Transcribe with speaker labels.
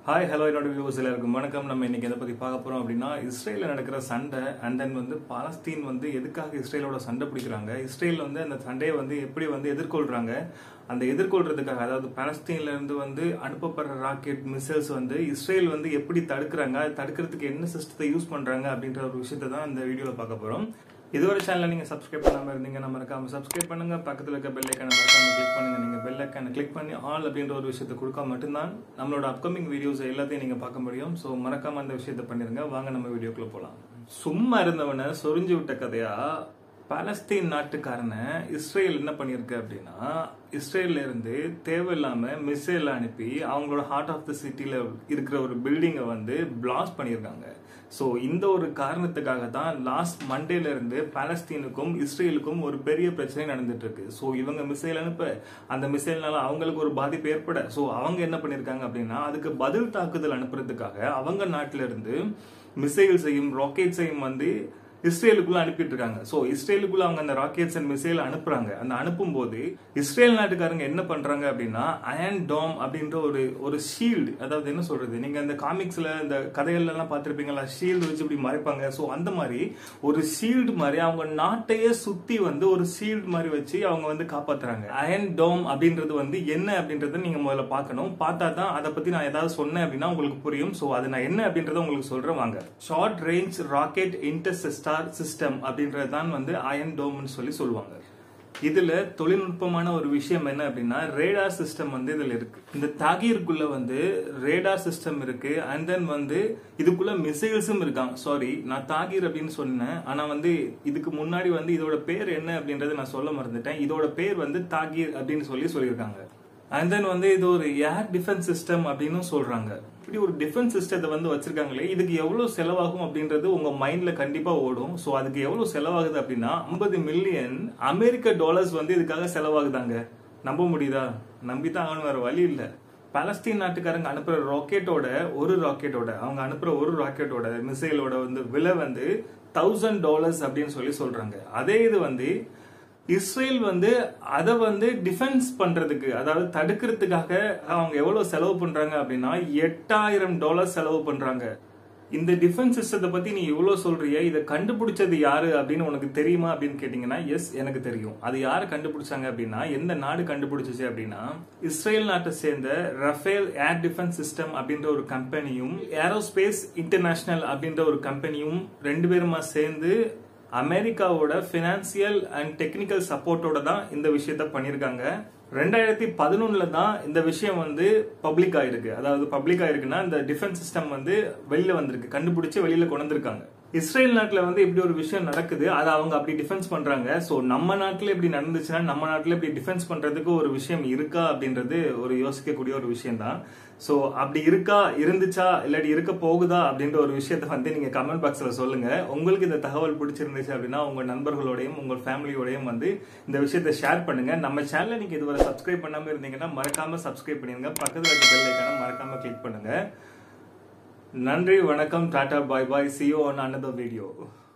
Speaker 1: hi hello என்னோட views எல்லாருக்கும் வணக்கம் நம்ம இன்னைக்கு எதை பத்தி பார்க்க போறோம் அப்படின்னா இஸ்ரேலில் நடக்கிற சண்டை அண்ட் தென் வந்து பாலஸ்தீன் வந்து எதுக்காக இஸ்ரேலோட சண்டை பிடிக்கிறாங்க இஸ்ரேல் வந்து அந்த சண்டையை வந்து எப்படி வந்து எதிர்கொள்றாங்க அந்த எதிர்கொள்றதுக்காக அதாவது பாலஸ்தீன்ல இருந்து வந்து அனுப்பப்படுற ராக்கெட் மிசைல்ஸ் வந்து இஸ்ரேல் வந்து எப்படி தடுக்கிறாங்க அது தடுக்கிறதுக்கு என்ன சிஸ்டத்தை யூஸ் பண்றாங்க அப்படின்ற ஒரு விஷயத்தை தான் இந்த வீடியோல பார்க்க போறோம் இதுவரை சேனலை நீங்க சப்ஸ்கிரைப் பண்ணாம இருந்தீங்க நம்ம மறக்காம சப்ஸ்கிரைப் பண்ணுங்க பக்கத்துல இருக்க பெல் ஐக்கான மறக்காம கிளிக் பண்ணுங்க நீங்க பெல் ஐக்கான கிளிக் பண்ணி ஆல் அப்படின்ற ஒரு விஷயத்தை கொடுத்தா மட்டும்தான் நம்மளோட அப்கமிங் வீடியோஸ் எல்லாத்தையும் நீங்க பார்க்க முடியும் ஸோ மறக்காம அந்த விஷயத்தை பண்ணிருங்க வாங்க நம்ம வீடியோக்குள்ள போலாம் சும்மா இருந்தவனை சொரிஞ்சு விட்ட கதையா பாலஸ்தீன் நாட்டுக்காரனை இஸ்ரேல் என்ன பண்ணியிருக்கு அப்படின்னா இஸ்ரேல்ல இருந்து தேவையில்லாம மிசைல் அனுப்பி அவங்களோட ஹார்ட் ஆஃப் த சிட்டில இருக்கிற ஒரு பில்டிங்கை வந்து பிளாஸ்ட் பண்ணியிருக்காங்க ஸோ இந்த ஒரு காரணத்துக்காக தான் லாஸ்ட் மண்டேல இருந்து பாலஸ்தீனுக்கும் இஸ்ரேலுக்கும் ஒரு பெரிய பிரச்சனை நடந்துட்டு இருக்கு ஸோ இவங்க மிசைல் அனுப்ப அந்த மிசைல்னால அவங்களுக்கு ஒரு பாதிப்பு ஏற்பட ஸோ அவங்க என்ன பண்ணியிருக்காங்க அப்படின்னா அதுக்கு பதில் தாக்குதல் அனுப்புறதுக்காக அவங்க நாட்டில இருந்து மிசைல்ஸையும் ராக்கெட்ஸையும் வந்து இஸ்ரேலுக்குள்ள அனுப்பிட்டு இருக்காங்க ஸோ இஸ்ரேலுக்குள்ள அவங்க அந்த ராக்கெட்ஸ் அண்ட் மிசைல் அனுப்புறாங்க அந்த அனுப்பும் போது இஸ்ரேல் நாட்டுக்காரங்க என்ன பண்றாங்க அப்படின்னா அயன் டாம் அப்படின்ற ஒரு ஒரு ஷீல்டு அதாவது என்ன சொல்றது நீங்க அந்த காமிக்ஸ்ல இந்த கதைகள்ல எல்லாம் பார்த்திருப்பீங்களா ஷீல்டு வச்சு இப்படி மறைப்பாங்க ஸோ அந்த மாதிரி ஒரு ஷீல்டு மாதிரி அவங்க நாட்டையே சுத்தி வந்து ஒரு ஷீல்டு மாதிரி வச்சு அவங்க வந்து காப்பாத்துறாங்க அயன் டாம் அப்படின்றது வந்து என்ன அப்படின்றத நீங்க முதல்ல பார்க்கணும் பார்த்தா தான் அதை பத்தி நான் ஏதாவது சொன்னேன் அப்படின்னா உங்களுக்கு புரியும் ஸோ அது நான் என்ன அப்படின்றத உங்களுக்கு சொல்றேன் வாங்க short range rocket interceptor system அப்படின்றது தான் வந்து அயன் டோம்னு சொல்லி சொல்லுவாங்க இதுல தொழில்நுட்பமான ஒரு விஷயம் என்ன அப்படின்னா ரேடார் சிஸ்டம் வந்து இதுல இருக்கு இந்த தாகீருக்குள்ள வந்து ரேடார் சிஸ்டம் இருக்கு அண்ட் தென் வந்து இதுக்குள்ள மிசைல்ஸும் இருக்காங்க சாரி நான் தாகீர் அப்படின்னு சொன்னேன் ஆனா வந்து இதுக்கு முன்னாடி வந்து இதோட பேர் என்ன அப்படின்றத நான் சொல்ல மறந்துட்டேன் இதோட பேர் வந்து தாகீர் அப்படின்னு சொல்லி சொல்லியிருக்காங்க அண்ட் தென் வந்து இது ஒரு ஏர் டிஃபென்ஸ் சிஸ்டம் அப்படின்னு சொல்றாங்க இப்படி ஒரு டிஃபென்ஸ் சிஸ்டத்தை வந்து வச்சிருக்காங்களே இதுக்கு எவ்வளவு செலவாகும் அப்படின்றது உங்க மைண்ட்ல கண்டிப்பா ஓடும் ஸோ அதுக்கு எவ்வளவு செலவாகுது அப்படின்னா ஐம்பது மில்லியன் அமெரிக்க டாலர்ஸ் வந்து இதுக்காக செலவாகுதாங்க நம்ப முடியுதா நம்பித்தான் ஆகணும் வேற வழி இல்லை பாலஸ்தீன் நாட்டுக்காரங்க அனுப்புற ராக்கெட்டோட ஒரு ராக்கெட்டோட அவங்க அனுப்புற ஒரு ராக்கெட்டோட மிசைலோட வந்து விலை வந்து தௌசண்ட் டாலர்ஸ் அப்படின்னு சொல்லி சொல்றாங்க அதே இது வந்து இஸ்ரேல் வந்து அதை வந்து டிஃபென்ஸ் பண்றதுக்கு அதாவது தடுக்கிறதுக்காக அவங்க எவ்வளவு செலவு பண்றாங்க அப்படின்னா எட்டாயிரம் டாலர் செலவு பண்றாங்க இந்த டிஃபென்ஸ் சிஸ்டத்தை பத்தி நீ இவ்வளவு சொல்றிய இதை கண்டுபிடிச்சது யாரு அப்படின்னு உனக்கு தெரியுமா அப்படின்னு கேட்டீங்கன்னா எஸ் எனக்கு தெரியும் அது யாரு கண்டுபிடிச்சாங்க அப்படின்னா எந்த நாடு கண்டுபிடிச்சிச்சு அப்படின்னா இஸ்ரேல் நாட்டை சேர்ந்த ரஃபேல் ஏர் டிஃபென்ஸ் சிஸ்டம் அப்படின்ற ஒரு கம்பெனியும் ஏரோஸ்பேஸ் இன்டர்நேஷனல் அப்படின்ற ஒரு கம்பெனியும் ரெண்டு பேருமா சேர்ந்து அமெரிக்காவோட பினான்சியல் அண்ட் டெக்னிக்கல் சப்போர்ட்டோட தான் இந்த விஷயத்த பண்ணியிருக்காங்க ரெண்டாயிரத்தி பதினொன்னுல தான் இந்த விஷயம் வந்து பப்ளிக் ஆயிருக்கு அதாவது பப்ளிக் ஆயிருக்குன்னா இந்த டிஃபென்ஸ் சிஸ்டம் வந்து வெளியில வந்திருக்கு கண்டுபிடிச்சு வெளியில கொண்டு வந்திருக்காங்க இஸ்ரேல் நாட்டுல வந்து இப்படி ஒரு விஷயம் நடக்குது அதை அவங்க அப்படி டிஃபென்ஸ் பண்றாங்க சோ நம்ம நாட்டுல இப்படி நடந்துச்சுன்னா நம்ம நாட்டுல இப்படி டிஃபென்ஸ் பண்றதுக்கு ஒரு விஷயம் இருக்கா அப்படின்றது ஒரு யோசிக்கக்கூடிய ஒரு விஷயம் தான் சோ அப்படி இருக்கா இருந்துச்சா இல்லாட்டி இருக்க போகுதா அப்படின்ற ஒரு விஷயத்த வந்து நீங்க கமெண்ட் பாக்ஸ்ல சொல்லுங்க உங்களுக்கு இந்த தகவல் பிடிச்சிருந்துச்சு அப்படின்னா உங்க நண்பர்களோடையும் உங்க ஃபேமிலியோடையும் வந்து இந்த விஷயத்த ஷேர் பண்ணுங்க நம்ம சேனலை நீங்க இதுவரை சப்ஸ்கிரைப் பண்ணாம இருந்தீங்கன்னா மறக்காம சப்ஸ்கிரைப் பண்ணிருங்க பக்கத்துல இருக்க பெல் ஐக்கான மறக்காம கிளிக் பண்ணுங்க நன்றி வணக்கம் tata bye bye see you on another video